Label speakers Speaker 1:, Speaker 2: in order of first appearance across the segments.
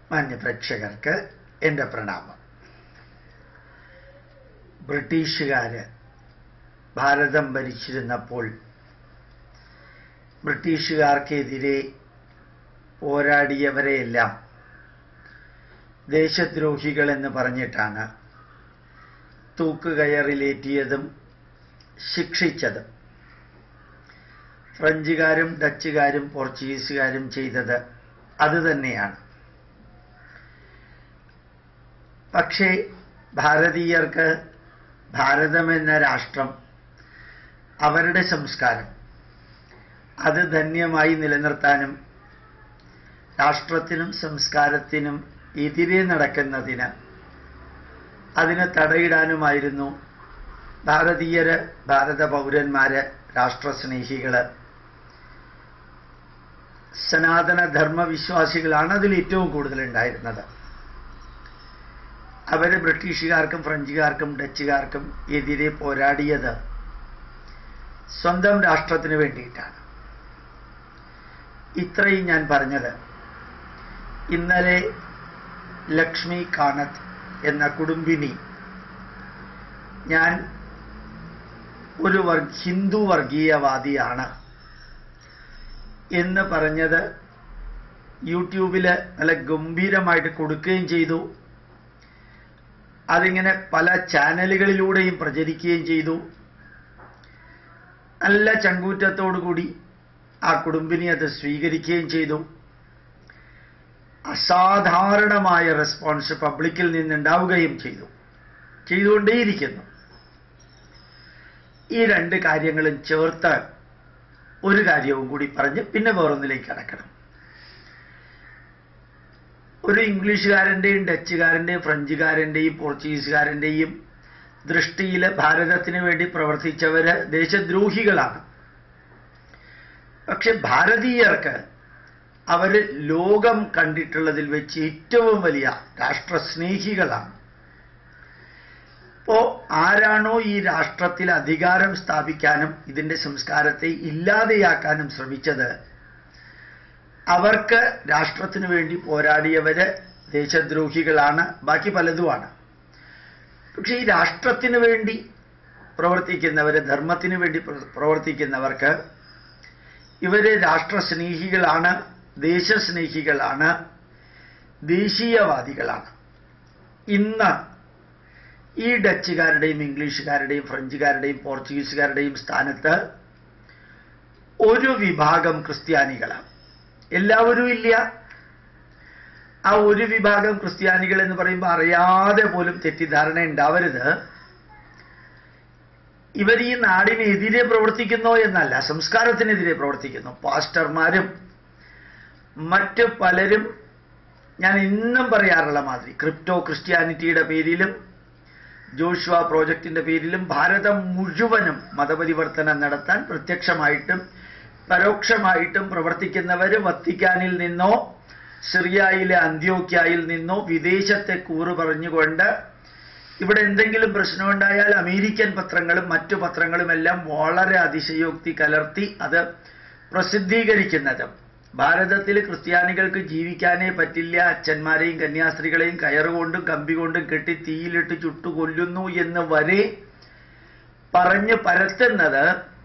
Speaker 1: മാന്യപ്രേക്ഷകർക്ക് എൻ്റെ പ്രണാമം ബ്രിട്ടീഷുകാര് ഭാരതം ഭരിച്ചിരുന്നപ്പോൾ ബ്രിട്ടീഷുകാർക്കെതിരെ പോരാടിയവരെയെല്ലാം ദേശദ്രോഹികൾ എന്ന് പറഞ്ഞിട്ടാണ് തൂക്കുകയറിലേറ്റിയതും ശിക്ഷിച്ചതും ഫ്രഞ്ചുകാരും ഡച്ചുകാരും പോർച്ചുഗീസുകാരും ചെയ്തത് അതുതന്നെയാണ് പക്ഷേ ഭാരതീയർക്ക് ഭാരതമെന്ന രാഷ്ട്രം അവരുടെ സംസ്കാരം അത് ധന്യമായി നിലനിർത്താനും രാഷ്ട്രത്തിനും സംസ്കാരത്തിനും എതിരെ നടക്കുന്നതിന് അതിന് തടയിടാനുമായിരുന്നു ഭാരതീയര് ഭാരത പൗരന്മാര് രാഷ്ട്രസ്നേഹികള് സനാതന ധർമ്മവിശ്വാസികളാണ് അതിൽ ഏറ്റവും കൂടുതൽ ഉണ്ടായിരുന്നത് അവര് ബ്രിട്ടീഷുകാർക്കും ഫ്രഞ്ചുകാർക്കും ഡച്ചുകാർക്കും എതിരെ പോരാടിയത് സ്വന്തം രാഷ്ട്രത്തിന് വേണ്ടിയിട്ടാണ് ഇത്രയും ഞാൻ പറഞ്ഞത് ഇന്നലെ ലക്ഷ്മി കാണത്ത് എന്ന കുടുംബിനി ഞാൻ ഒരു വർ ഹിന്ദു വർഗീയവാദിയാണ് എന്ന് പറഞ്ഞത് യൂട്യൂബിൽ നല്ല ഗംഭീരമായിട്ട് കൊടുക്കുകയും ചെയ്തു അതിങ്ങനെ പല ചാനലുകളിലൂടെയും പ്രചരിക്കുകയും ചെയ്തു നല്ല ചങ്കൂറ്റത്തോടു കൂടി ആ കുടുംബിനി അത് സ്വീകരിക്കുകയും ചെയ്തു അസാധാരണമായ റെസ്പോൺസ് പബ്ലിക്കിൽ നിന്നുണ്ടാവുകയും ചെയ്തു ചെയ്തുകൊണ്ടേയിരിക്കുന്നു ഈ രണ്ട് കാര്യങ്ങളും ചേർത്ത് ഒരു കാര്യവും കൂടി പറഞ്ഞ് പിന്നെ വേറൊന്നിലേക്ക് കടക്കണം ഒരു ഇംഗ്ലീഷുകാരൻ്റെയും ഡച്ചുകാരൻ്റെയും ഫ്രഞ്ചുകാരൻ്റെയും പോർച്ചുഗീസുകാരൻ്റെയും ദൃഷ്ടിയിൽ ഭാരതത്തിന് വേണ്ടി പ്രവർത്തിച്ചവര് ദേശദ്രോഹികളാണ് പക്ഷെ ഭാരതീയർക്ക് അവര് ലോകം കണ്ടിട്ടുള്ളതിൽ വെച്ച് ഏറ്റവും വലിയ രാഷ്ട്രസ്നേഹികളാണ് അപ്പോ ആരാണോ ഈ രാഷ്ട്രത്തിൽ അധികാരം സ്ഥാപിക്കാനും ഇതിന്റെ സംസ്കാരത്തെ ഇല്ലാതെയാക്കാനും ശ്രമിച്ചത് അവർക്ക് രാഷ്ട്രത്തിന് വേണ്ടി പോരാടിയവര് ദേശദ്രോഹികളാണ് ബാക്കി പലതുമാണ് പക്ഷെ ഈ രാഷ്ട്രത്തിന് വേണ്ടി പ്രവർത്തിക്കുന്നവര് ധർമ്മത്തിന് വേണ്ടി പ്രവർത്തിക്കുന്നവർക്ക് ഇവര് രാഷ്ട്രസ്നേഹികളാണ് ദേശസ്നേഹികളാണ് ദേശീയവാദികളാണ് ഇന്ന് ഈ ഡച്ചുകാരുടെയും ഇംഗ്ലീഷുകാരുടെയും ഫ്രഞ്ചുകാരുടെയും പോർച്ചുഗീസുകാരുടെയും സ്ഥാനത്ത് ഒരു വിഭാഗം ക്രിസ്ത്യാനികളാണ് എല്ലാവരും ഇല്ല ആ ഒരു വിഭാഗം ക്രിസ്ത്യാനികൾ എന്ന് പറയുമ്പോൾ അറിയാതെ പോലും തെറ്റിദ്ധാരണ ഉണ്ടാവരുത് ഇവർ ഈ നാടിനെതിരെ പ്രവർത്തിക്കുന്നോ എന്നല്ല സംസ്കാരത്തിനെതിരെ പ്രവർത്തിക്കുന്നു പാസ്റ്റർമാരും മറ്റ് പലരും ഞാൻ ഇന്നും പറയാറുള്ള മാതിരി ക്രിപ്റ്റോ ക്രിസ്ത്യാനിറ്റിയുടെ പേരിലും ജോഷുവ പ്രോജക്റ്റിന്റെ പേരിലും ഭാരതം മുഴുവനും മതപരിവർത്തനം നടത്താൻ പ്രത്യക്ഷമായിട്ടും പരോക്ഷമായിട്ടും പ്രവർത്തിക്കുന്നവർ വത്തിക്കാനിൽ നിന്നോ സിറിയയിലെ അന്ത്യോക്യായിൽ നിന്നോ വിദേശത്തെ കൂറ് പറഞ്ഞുകൊണ്ട് ഇവിടെ എന്തെങ്കിലും പ്രശ്നമുണ്ടായാൽ അമേരിക്കൻ പത്രങ്ങളും മറ്റു പത്രങ്ങളും എല്ലാം വളരെ അതിശയോക്തി കലർത്തി അത് പ്രസിദ്ധീകരിക്കുന്നതും ഭാരതത്തിൽ ക്രിസ്ത്യാനികൾക്ക് ജീവിക്കാനേ പറ്റില്ല അച്ഛന്മാരെയും കന്യാസ്ത്രീകളെയും കയറുകൊണ്ടും കമ്പി കൊണ്ടും കെട്ടി തീയിലിട്ട് ചുട്ടു കൊല്ലുന്നു എന്ന് വരെ പറഞ്ഞ് പരത്തുന്നത്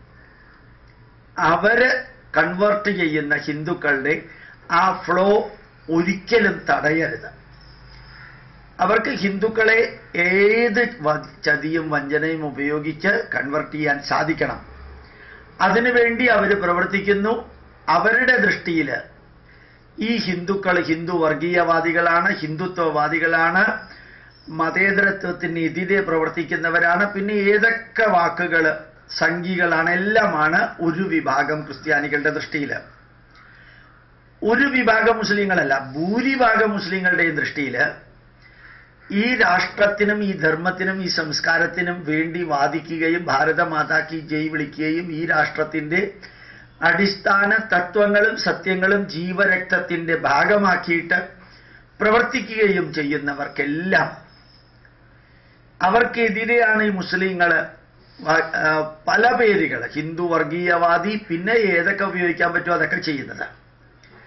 Speaker 1: അവര് കൺവേർട്ട് ചെയ്യുന്ന ഹിന്ദുക്കളുടെ ആ ഫ്ലോ ഒരിക്കലും തടയരുത് അവർക്ക് ഹിന്ദുക്കളെ ഏത് ചതിയും വഞ്ചനയും ഉപയോഗിച്ച് കൺവെർട്ട് ചെയ്യാൻ സാധിക്കണം അതിനുവേണ്ടി അവർ പ്രവർത്തിക്കുന്നു അവരുടെ ദൃഷ്ടിയിൽ ഈ ഹിന്ദുക്കൾ ഹിന്ദു വർഗീയവാദികളാണ് ഹിന്ദുത്വവാദികളാണ് മതേതരത്വത്തിന് എതിരെ പ്രവർത്തിക്കുന്നവരാണ് പിന്നെ ഏതൊക്കെ വാക്കുകൾ സംഘികളാണ് എല്ലാമാണ് ഒരു വിഭാഗം ക്രിസ്ത്യാനികളുടെ ദൃഷ്ടിയിൽ ഒരു വിഭാഗം മുസ്ലിങ്ങളല്ല ഭൂരിഭാഗം മുസ്ലിങ്ങളുടെയും ദൃഷ്ടിയിൽ ഈ രാഷ്ട്രത്തിനും ഈ ധർമ്മത്തിനും ഈ സംസ്കാരത്തിനും വേണ്ടി വാദിക്കുകയും ഭാരതമാതാക്കി ജയ് വിളിക്കുകയും ഈ രാഷ്ട്രത്തിന്റെ അടിസ്ഥാന തത്വങ്ങളും സത്യങ്ങളും ജീവരക്തത്തിന്റെ ഭാഗമാക്കിയിട്ട് പ്രവർത്തിക്കുകയും ചെയ്യുന്നവർക്കെല്ലാം അവർക്കെതിരെയാണ് ഈ മുസ്ലിങ്ങൾ പല പേരുകൾ ഹിന്ദു വർഗീയവാദി പിന്നെ ഏതൊക്കെ ഉപയോഗിക്കാൻ പറ്റുമോ അതൊക്കെ ചെയ്യുന്നത്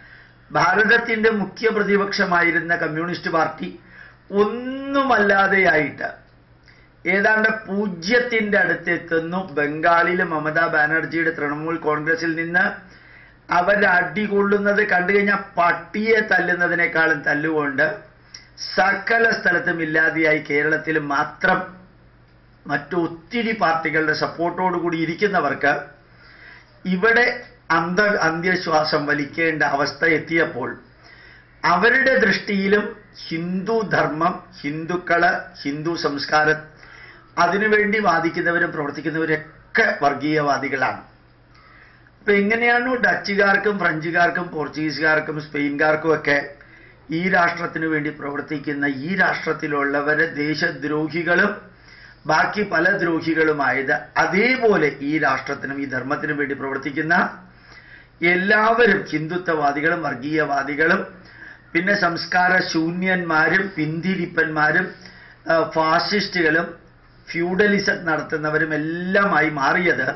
Speaker 1: ഭാരതത്തിന്റെ മുഖ്യ പ്രതിപക്ഷമായിരുന്ന കമ്മ്യൂണിസ്റ്റ് പാർട്ടി ഒന്നുമല്ലാതെയായിട്ട് ഏതാണ്ട് പൂജ്യത്തിന്റെ അടുത്തെത്തുന്നു ബംഗാളിൽ മമതാ ബാനർജിയുടെ തൃണമൂൽ കോൺഗ്രസിൽ നിന്ന് അവരടികൊള്ളുന്നത് കണ്ടു കഴിഞ്ഞാൽ പട്ടിയെ തല്ലുന്നതിനേക്കാളും തല്ലുകൊണ്ട് സകല സ്ഥലത്തും ഇല്ലാതെയായി കേരളത്തിൽ മാത്രം മറ്റു ഒത്തിരി പാർട്ടികളുടെ സപ്പോർട്ടോടുകൂടി ഇരിക്കുന്നവർക്ക് ഇവിടെ അന്ത അന്ത്യശ്വാസം വലിക്കേണ്ട അവസ്ഥ എത്തിയപ്പോൾ അവരുടെ ദൃഷ്ടിയിലും ഹിന്ദു ധർമ്മം ഹിന്ദുക്കള് ഹിന്ദു സംസ്കാരം അതിനുവേണ്ടി വാദിക്കുന്നവരും പ്രവർത്തിക്കുന്നവരൊക്കെ വർഗീയവാദികളാണ് അപ്പൊ എങ്ങനെയാണോ ഡച്ചുകാർക്കും ഫ്രഞ്ചുകാർക്കും പോർച്ചുഗീസുകാർക്കും സ്പെയിൻകാർക്കും ഒക്കെ ഈ രാഷ്ട്രത്തിന് വേണ്ടി പ്രവർത്തിക്കുന്ന ഈ രാഷ്ട്രത്തിലുള്ളവരെ ദേശദ്രോഹികളും ബാക്കി പല ദ്രോഹികളുമായത് അതേപോലെ ഈ രാഷ്ട്രത്തിനും ഈ ധർമ്മത്തിനും വേണ്ടി പ്രവർത്തിക്കുന്ന എല്ലാവരും ഹിന്ദുത്വവാദികളും വർഗീയവാദികളും പിന്നെ സംസ്കാര ശൂന്യന്മാരും പിന്തിരിപ്പന്മാരും ആ, ഫാസിസ്റ്റുകളും ഫ്യൂഡലിസം നടത്തുന്നവരും എല്ലാമായി മാറിയത്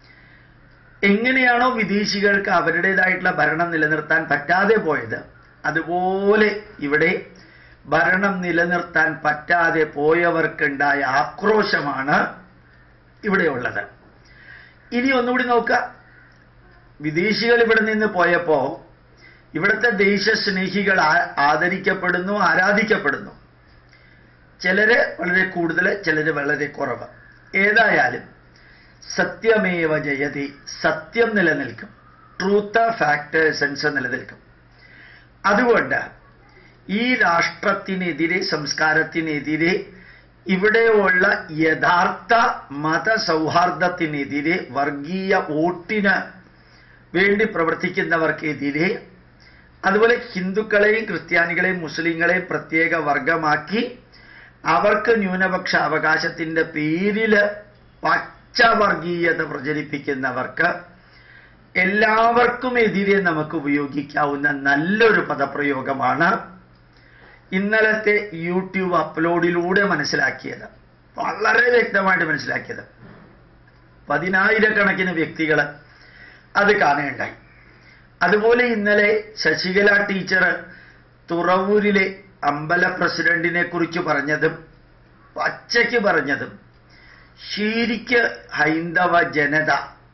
Speaker 1: എങ്ങനെയാണോ വിദേശികൾക്ക് അവരുടേതായിട്ടുള്ള ഭരണം നിലനിർത്താൻ പറ്റാതെ പോയത് അതുപോലെ ഇവിടെ ഭരണം നിലനിർത്താൻ പറ്റാതെ പോയവർക്കുണ്ടായ ആക്രോശമാണ് ഇവിടെയുള്ളത് ഇനി ഒന്നുകൂടി നോക്കുക വിദേശികൾ ഇവിടെ നിന്ന് പോയപ്പോ ഇവിടുത്തെ ദേശസ്നേഹികൾ ആ- ആദരിക്കപ്പെടുന്നു ആരാധിക്കപ്പെടുന്നു ചിലര് വളരെ കൂടുതൽ ചിലര് വളരെ കുറവ് ഏതായാലും സത്യമേവ ജയതി സത്യം നിലനിൽക്കും ട്രൂത്ത് ഫാക്ട് സെൻസ് നിലനിൽക്കും അതുകൊണ്ട് ഈ രാഷ്ട്രത്തിനെതിരെ സംസ്കാരത്തിനെതിരെ ഇവിടെയുള്ള യഥാർത്ഥ മതസൗഹാർദ്ദത്തിനെതിരെ വർഗീയ വോട്ടിന് വേണ്ടി പ്രവർത്തിക്കുന്നവർക്കെതിരെ അതുപോലെ ഹിന്ദുക്കളെയും ക്രിസ്ത്യാനികളെയും മുസ്ലിങ്ങളെയും പ്രത്യേക വർഗമാക്കി അവർക്ക് ന്യൂനപക്ഷ അവകാശത്തിന്റെ പേരില് പച്ചവർഗീയത പ്രചരിപ്പിക്കുന്നവർക്ക് എല്ലാവർക്കും എതിരെ നമുക്ക് ഉപയോഗിക്കാവുന്ന നല്ലൊരു പദപ്രയോഗമാണ് ഇന്നലത്തെ യൂട്യൂബ് അപ്ലോഡിലൂടെ മനസ്സിലാക്കിയത് വളരെ വ്യക്തമായിട്ട് മനസ്സിലാക്കിയത് പതിനായിരക്കണക്കിന് വ്യക്തികൾ അത് കാണുകയുണ്ടായി അതുപോലെ ഇന്നലെ ശശികല ടീച്ചർ തുറവൂരിലെ അമ്പല പ്രസിഡന്റിനെ കുറിച്ച് പറഞ്ഞതും പച്ചയ്ക്ക് പറഞ്ഞതും ശരിക്ക് ഹൈന്ദവ ജനത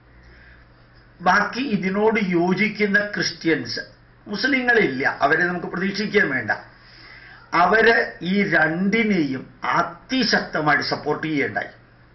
Speaker 1: ബാക്കി ഇതിനോട് യോജിക്കുന്ന ക്രിസ്ത്യൻസ് മുസ്ലിങ്ങളില്ല അവരെ നമുക്ക് പ്രതീക്ഷിക്കാൻ വേണ്ട അവര് ഈ രണ്ടിനെയും അതിശക്തമായിട്ട് സപ്പോർട്ട് ചെയ്യണ്ടായി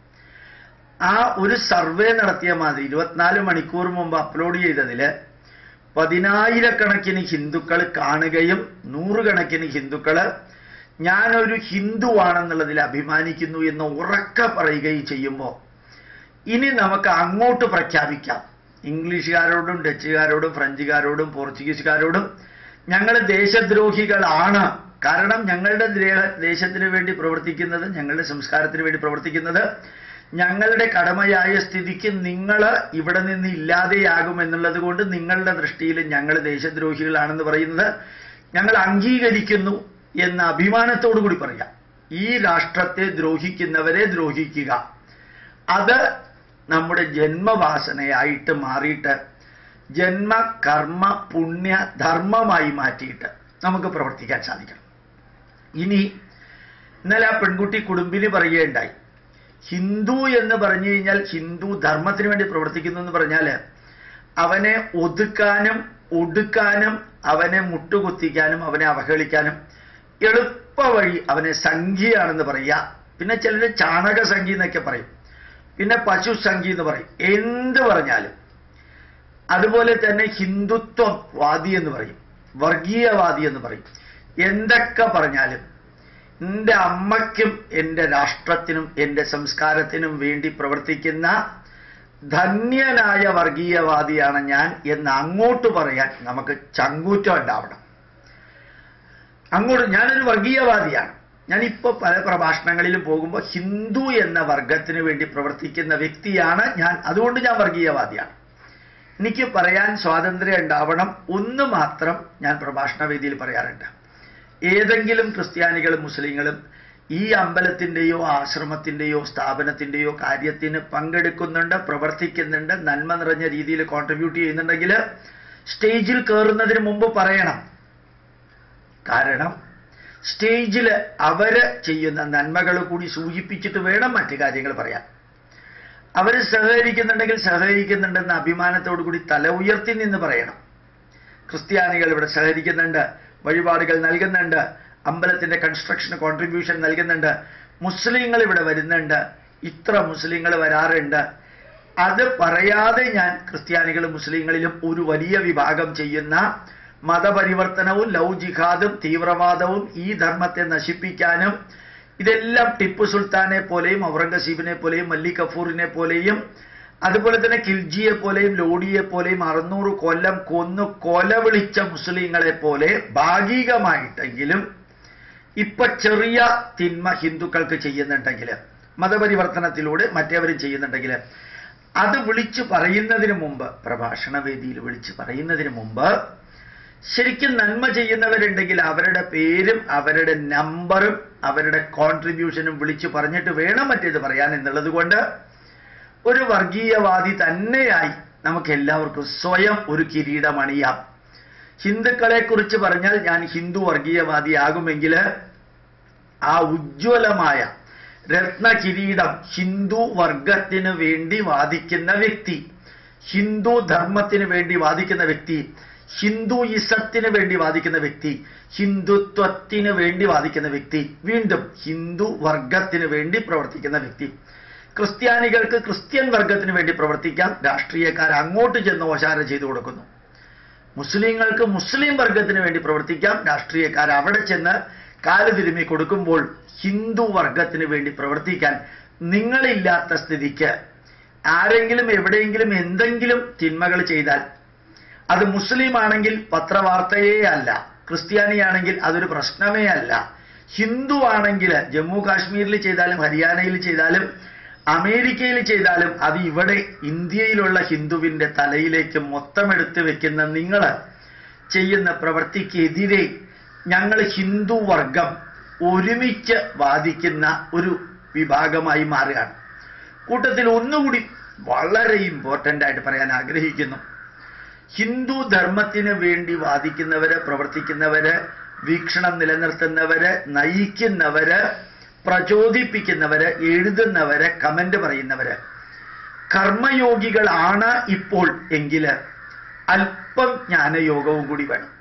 Speaker 1: ആ ഒരു സർവേ നടത്തിയ മാതിരി ഇരുപത്തിനാല് മണിക്കൂർ മുമ്പ് അപ്ലോഡ് ചെയ്തതില് പതിനായിരക്കണക്കിന് ഹിന്ദുക്കൾ കാണുകയും നൂറുകണക്കിന് ഹിന്ദുക്കള് ഞാനൊരു ഹിന്ദുവാണെന്നുള്ളതിൽ അഭിമാനിക്കുന്നു എന്ന് ഉറക്കെ പറയുകയും ചെയ്യുമ്പോൾ ഇനി നമുക്ക് അങ്ങോട്ട് പ്രഖ്യാപിക്കാം ഇംഗ്ലീഷുകാരോടും ഡച്ചുകാരോടും ഫ്രഞ്ചുകാരോടും പോർച്ചുഗീസുകാരോടും ഞങ്ങൾ ദേശദ്രോഹികളാണ് കാരണം ഞങ്ങളുടെ ദ്രേ- ദേശത്തിന് വേണ്ടി പ്രവർത്തിക്കുന്നത് ഞങ്ങളുടെ സംസ്കാരത്തിന് വേണ്ടി പ്രവർത്തിക്കുന്നത് ഞങ്ങളുടെ കടമയായ സ്ഥിതിക്ക് നിങ്ങൾ ഇവിടെ നിന്ന് ഇല്ലാതെയാകും എന്നുള്ളത് കൊണ്ട് നിങ്ങളുടെ ദൃഷ്ടിയിൽ ഞങ്ങൾ ദേശദ്രോഹികളാണെന്ന് പറയുന്നത് ഞങ്ങൾ അംഗീകരിക്കുന്നു എന്ന അഭിമാനത്തോടു കൂടി പറയാം ഈ രാഷ്ട്രത്തെ ദ്രോഹിക്കുന്നവരെ ദ്രോഹിക്കുക അത് നമ്മുടെ ജന്മവാസനയായിട്ട് മാറിയിട്ട് ജന്മ കർമ്മ പുണ്യ ധർമ്മമായി മാറ്റിയിട്ട് നമുക്ക് പ്രവർത്തിക്കാൻ സാധിക്കണം ഇനി ഇന്നലെ ആ പെൺകുട്ടി കുടുംബിന് പറയുകയുണ്ടായി ഹിന്ദു എന്ന് പറഞ്ഞു കഴിഞ്ഞാൽ ഹിന്ദു ധർമ്മത്തിന് വേണ്ടി പ്രവർത്തിക്കുന്നു എന്ന് പറഞ്ഞാൽ അവനെ ഒതുക്കാനും ഒടുക്കാനും അവനെ മുട്ടുകുത്തിക്കാനും അവനെ അവഹേളിക്കാനും എളുപ്പ വഴി അവനെ സംഖ്യയാണെന്ന് പറയുക പിന്നെ ചിലർ ചാണക സംഖ്യ എന്നൊക്കെ പറയും പിന്നെ പശു സംഖ്യ എന്ന് പറയും എന്ത് പറഞ്ഞാലും അതുപോലെ തന്നെ ഹിന്ദുത്വവാദി എന്ന് പറയും വർഗീയവാദി എന്ന് പറയും എന്തൊക്കെ പറഞ്ഞാലും എൻ്റെ അമ്മയ്ക്കും എൻ്റെ രാഷ്ട്രത്തിനും എൻ്റെ സംസ്കാരത്തിനും വേണ്ടി പ്രവർത്തിക്കുന്ന ധന്യനായ വർഗീയവാദിയാണ് ഞാൻ എന്ന് അങ്ങോട്ട് പറയാൻ നമുക്ക് ചങ്കൂറ്റം ഉണ്ടാവണം അങ്ങോട്ട് ഞാനൊരു വർഗീയവാദിയാണ് ഞാനിപ്പോൾ പല പ്രഭാഷണങ്ങളിലും പോകുമ്പോൾ ഹിന്ദു എന്ന വർഗത്തിന് വേണ്ടി പ്രവർത്തിക്കുന്ന വ്യക്തിയാണ് ഞാൻ അതുകൊണ്ട് ഞാൻ വർഗീയവാദിയാണ് എനിക്ക് പറയാൻ സ്വാതന്ത്ര്യം ഉണ്ടാവണം ഒന്ന് മാത്രം ഞാൻ പ്രഭാഷണ വേദിയിൽ പറയാറുണ്ട് ഏതെങ്കിലും ക്രിസ്ത്യാനികളും മുസ്ലിങ്ങളും ഈ അമ്പലത്തിൻ്റെയോ ആശ്രമത്തിൻ്റെയോ സ്ഥാപനത്തിൻ്റെയോ കാര്യത്തിന് പങ്കെടുക്കുന്നുണ്ട് പ്രവർത്തിക്കുന്നുണ്ട് നന്മ നിറഞ്ഞ രീതിയിൽ കോൺട്രിബ്യൂട്ട് ചെയ്യുന്നുണ്ടെങ്കിൽ സ്റ്റേജിൽ കയറുന്നതിന് മുമ്പ് പറയണം കാരണം സ്റ്റേജിൽ അവര് ചെയ്യുന്ന നന്മകൾ കൂടി സൂചിപ്പിച്ചിട്ട് വേണം മറ്റു കാര്യങ്ങൾ പറയാൻ അവർ സഹകരിക്കുന്നുണ്ടെങ്കിൽ സഹകരിക്കുന്നുണ്ടെന്ന അഭിമാനത്തോടു കൂടി തല ഉയർത്തി നിന്ന് പറയണം ക്രിസ്ത്യാനികൾ ഇവിടെ സഹകരിക്കുന്നുണ്ട് വഴിപാടുകൾ നൽകുന്നുണ്ട് അമ്പലത്തിന്റെ കൺസ്ട്രക്ഷന് കോൺട്രിബ്യൂഷൻ നൽകുന്നുണ്ട് മുസ്ലിങ്ങൾ ഇവിടെ വരുന്നുണ്ട് ഇത്ര മുസ്ലിങ്ങൾ വരാറുണ്ട് അത് പറയാതെ ഞാൻ ക്രിസ്ത്യാനികളും മുസ്ലിങ്ങളിലും ഒരു വലിയ വിഭാഗം ചെയ്യുന്ന മതപരിവർത്തനവും ലവ് ജിഹാദും തീവ്രവാദവും ഈ ധർമ്മത്തെ നശിപ്പിക്കാനും ഇതെല്ലാം ടിപ്പു സുൽത്താനെ പോലെയും ഔറംഗസീബിനെ പോലെയും മല്ലി കഫൂറിനെ പോലെയും അതുപോലെ തന്നെ കിൽജിയെ പോലെയും ലോഡിയെ പോലെയും അറുന്നൂറ് കൊല്ലം കൊന്നു കൊല വിളിച്ച മുസ്ലിങ്ങളെ പോലെ ഭാഗികമായിട്ടെങ്കിലും ഇപ്പൊ ചെറിയ തിന്മ ഹിന്ദുക്കൾക്ക് ചെയ്യുന്നുണ്ടെങ്കിൽ മതപരിവർത്തനത്തിലൂടെ മറ്റേവരും ചെയ്യുന്നുണ്ടെങ്കിൽ അത് വിളിച്ചു പറയുന്നതിന് മുമ്പ് പ്രഭാഷണ വേദിയിൽ വിളിച്ചു പറയുന്നതിന് മുമ്പ് ശരിക്കും നന്മ ചെയ്യുന്നവരുണ്ടെങ്കിൽ അവരുടെ പേരും അവരുടെ നമ്പറും അവരുടെ കോൺട്രിബ്യൂഷനും വിളിച്ചു പറഞ്ഞിട്ട് വേണം മറ്റേത് പറയാൻ എന്നുള്ളത് കൊണ്ട് ഒരു വർഗീയവാദി തന്നെയായി നമുക്ക് എല്ലാവർക്കും സ്വയം ഒരു കിരീടം അണിയാം ഹിന്ദുക്കളെ കുറിച്ച് പറഞ്ഞാൽ ഞാൻ ഹിന്ദു വർഗീയവാദിയാകുമെങ്കിൽ ആ ഉജ്ജ്വലമായ രത്ന കിരീടം ഹിന്ദു വർഗത്തിന് വേണ്ടി വാദിക്കുന്ന വ്യക്തി ഹിന്ദു ധർമ്മത്തിന് വേണ്ടി വാദിക്കുന്ന വ്യക്തി ഹിന്ദുയിസത്തിന് വേണ്ടി വാദിക്കുന്ന വ്യക്തി ഹിന്ദുത്വത്തിന് വേണ്ടി വാദിക്കുന്ന വ്യക്തി വീണ്ടും ഹിന്ദു വർഗത്തിന് വേണ്ടി പ്രവർത്തിക്കുന്ന വ്യക്തി ക്രിസ്ത്യാനികൾക്ക് ക്രിസ്ത്യൻ വർഗത്തിന് വേണ്ടി പ്രവർത്തിക്കാം രാഷ്ട്രീയക്കാർ അങ്ങോട്ട് ചെന്ന് ഓശാര ചെയ്തു കൊടുക്കുന്നു മുസ്ലിങ്ങൾക്ക് മുസ്ലിം വർഗത്തിന് വേണ്ടി പ്രവർത്തിക്കാം രാഷ്ട്രീയക്കാർ അവിടെ ചെന്ന് കാല് തിരുമ്മി കൊടുക്കുമ്പോൾ ഹിന്ദു വർഗത്തിന് വേണ്ടി പ്രവർത്തിക്കാൻ നിങ്ങളില്ലാത്ത സ്ഥിതിക്ക് ആരെങ്കിലും എവിടെയെങ്കിലും എന്തെങ്കിലും തിന്മകൾ ചെയ്താൽ അത് മുസ്ലിം ആണെങ്കിൽ പത്രവാർത്തയേ അല്ല ക്രിസ്ത്യാനിയാണെങ്കിൽ അതൊരു പ്രശ്നമേ അല്ല ഹിന്ദു ആണെങ്കിൽ ജമ്മു കാശ്മീരിൽ ചെയ്താലും ഹരിയാനയിൽ ചെയ്താലും അമേരിക്കയിൽ ചെയ്താലും അത് ഇവിടെ ഇന്ത്യയിലുള്ള ഹിന്ദുവിന്റെ തലയിലേക്ക് മൊത്തം എടുത്തു വെക്കുന്ന നിങ്ങൾ ചെയ്യുന്ന പ്രവൃത്തിക്കെതിരെ ഞങ്ങൾ ഹിന്ദു വർഗം ഒരുമിച്ച് വാദിക്കുന്ന ഒരു വിഭാഗമായി മാറുകയാണ് കൂട്ടത്തിൽ ഒന്നുകൂടി വളരെ ഇമ്പോർട്ടൻ്റ് ആയിട്ട് പറയാൻ ആഗ്രഹിക്കുന്നു ഹിന്ദു ധർമ്മത്തിന് വേണ്ടി വാദിക്കുന്നവര് പ്രവർത്തിക്കുന്നവര് വീക്ഷണം നിലനിർത്തുന്നവര് നയിക്കുന്നവര് പ്രചോദിപ്പിക്കുന്നവര് എഴുതുന്നവര് കമന്റ് പറയുന്നവര് കർമ്മയോഗികളാണ് ഇപ്പോൾ എങ്കില് അല്പം ജ്ഞാനയോഗവും കൂടി വേണം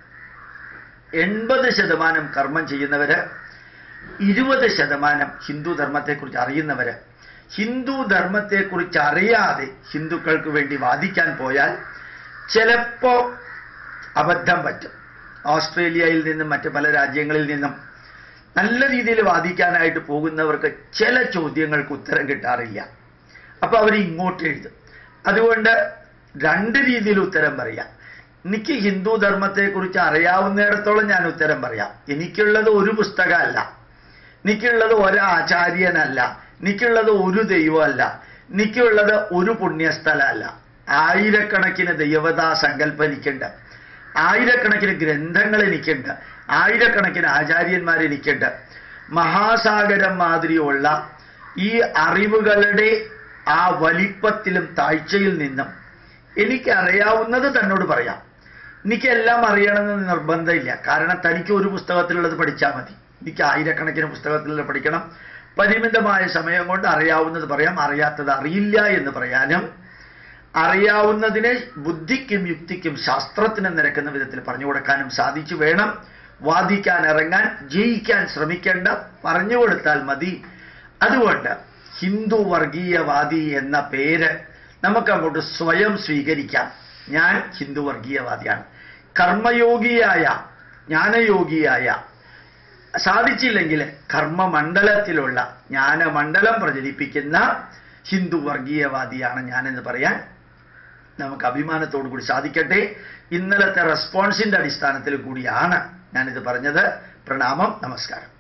Speaker 1: എൺപത് ശതമാനം കർമ്മം ചെയ്യുന്നവര് ഇരുപത് ശതമാനം ഹിന്ദു ധർമ്മത്തെക്കുറിച്ച് അറിയുന്നവര് ഹിന്ദു ധർമ്മത്തെക്കുറിച്ച് അറിയാതെ ഹിന്ദുക്കൾക്ക് വേണ്ടി വാദിക്കാൻ പോയാൽ ചിലപ്പോ അബദ്ധം പറ്റും ഓസ്ട്രേലിയയിൽ നിന്നും മറ്റ് പല രാജ്യങ്ങളിൽ നിന്നും നല്ല രീതിയിൽ വാദിക്കാനായിട്ട് പോകുന്നവർക്ക് ചില ചോദ്യങ്ങൾക്ക് ഉത്തരം കിട്ടാറില്ല അപ്പൊ അവർ ഇങ്ങോട്ട് എഴുതും അതുകൊണ്ട് രണ്ട് രീതിയിൽ ഉത്തരം പറയാം എനിക്ക് ഹിന്ദു ധർമ്മത്തെക്കുറിച്ച് അറിയാവുന്നിടത്തോളം ഞാൻ ഉത്തരം പറയാം എനിക്കുള്ളത് ഒരു പുസ്തകമല്ല എനിക്കുള്ളത് ഒരാചാര്യനല്ല എനിക്കുള്ളത് ഒരു ദൈവമല്ല എനിക്കുള്ളത് ഒരു പുണ്യസ്ഥലമല്ല ആയിരക്കണക്കിന് ദൈവതാ സങ്കല്പം എനിക്കുണ്ട് ആയിരക്കണക്കിന് ഗ്രന്ഥങ്ങൾ എനിക്കുണ്ട് ആയിരക്കണക്കിന് ആചാര്യന്മാർ എനിക്കുണ്ട് മഹാസാഗരം മാതിരിയുള്ള ഈ അറിവുകളുടെ ആ വലിപ്പത്തിലും താഴ്ചയിൽ നിന്നും എനിക്ക് അറിയാവുന്നത് തന്നോട് പറയാം എനിക്കെല്ലാം അറിയണമെന്ന് നിർബന്ധമില്ല കാരണം തനിക്ക് ഒരു പുസ്തകത്തിലുള്ളത് പഠിച്ചാൽ മതി എനിക്ക് ആയിരക്കണക്കിന് പുസ്തകത്തിലുള്ള പഠിക്കണം പരിമിതമായ സമയം കൊണ്ട് അറിയാവുന്നത് പറയാം അറിയാത്തത് അറിയില്ല എന്ന് പറയാനും അറിയാവുന്നതിനെ ബുദ്ധിക്കും യുക്തിക്കും ശാസ്ത്രത്തിനും നിരക്കുന്ന വിധത്തിൽ പറഞ്ഞു കൊടുക്കാനും സാധിച്ചു വേണം വാദിക്കാൻ ഇറങ്ങാൻ ജയിക്കാൻ ശ്രമിക്കേണ്ട പറഞ്ഞു കൊടുത്താൽ മതി അതുകൊണ്ട് ഹിന്ദു വർഗീയവാദി എന്ന പേര് നമുക്ക് അങ്ങോട്ട് സ്വയം സ്വീകരിക്കാം ഞാൻ ഹിന്ദു വർഗീയവാദിയാണ് കർമ്മയോഗിയായ ജ്ഞാനയോഗിയായ സാധിച്ചില്ലെങ്കിൽ കർമ്മമണ്ഡലത്തിലുള്ള ജ്ഞാനമണ്ഡലം പ്രചരിപ്പിക്കുന്ന ഹിന്ദു വർഗീയവാദിയാണ് ഞാനെന്ന് പറയാൻ നമുക്ക് അഭിമാനത്തോടു കൂടി സാധിക്കട്ടെ ഇന്നലത്തെ റെസ്പോൺസിന്റെ അടിസ്ഥാനത്തിൽ കൂടിയാണ് ഞാനിത് പറഞ്ഞത് പ്രണാമം നമസ്കാരം